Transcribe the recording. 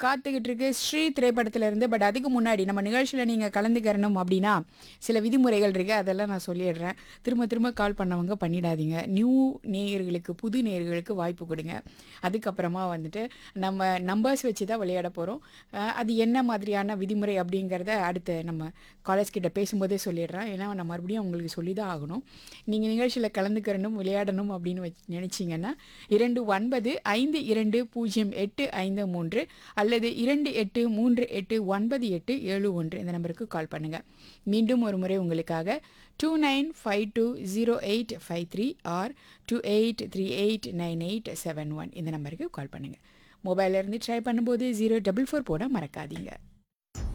காத்துக்கிட்டு இருக்கு ஸ்ரீ திரைப்படத்துல இருந்து பட் அதுக்கு முன்னாடி நம்ம நிகழ்ச்சியில் நீங்கள் கலந்துக்கிறணும் அப்படின்னா சில விதிமுறைகள் இருக்கு அதெல்லாம் நான் சொல்லிடுறேன் திரும்ப திரும்ப கால் பண்ணவங்க பண்ணிடாதீங்க நியூ நேயர்களுக்கு புது நேயர்களுக்கு வாய்ப்பு கொடுங்க அதுக்கப்புறமா வந்துட்டு நம்ம நம்பர்ஸ் வச்சு தான் விளையாட போகிறோம் அது என்ன மாதிரியான விதிமுறை அப்படிங்கிறத அடுத்து நம்ம காலேஜ் கிட்ட பேசும்போதே சொல்லிடுறேன் ஏன்னா நான் மறுபடியும் உங்களுக்கு சொல்லி தான் ஆகணும் நீங்கள் நிகழ்ச்சியில் கலந்துக்கிறணும் விளையாடணும் அப்படின்னு வச்சு நினச்சிங்கன்னா இரண்டு ஒன்பது ஐந்து இரண்டு பூஜ்ஜியம் எட்டு ஐந்து மூன்று அல்லது இரண்டு எட்டு மூன்று எட்டு ஒன்பது எட்டு ஏழு ஒன்று இந்த நம்பருக்கு கால் பண்ணுங்கள் மீண்டும் ஒரு முறை உங்களுக்காக two nine five two zero eight five three or two eight three eight nine eight seven one இந்த நம்பருக்கு கால் பண்ணுங்கள் மொபைல்ல இருந்து ட்ரை பண்ணும்போது ஜீரோ டபுள் ஃபோர் போட மறக்காதீங்க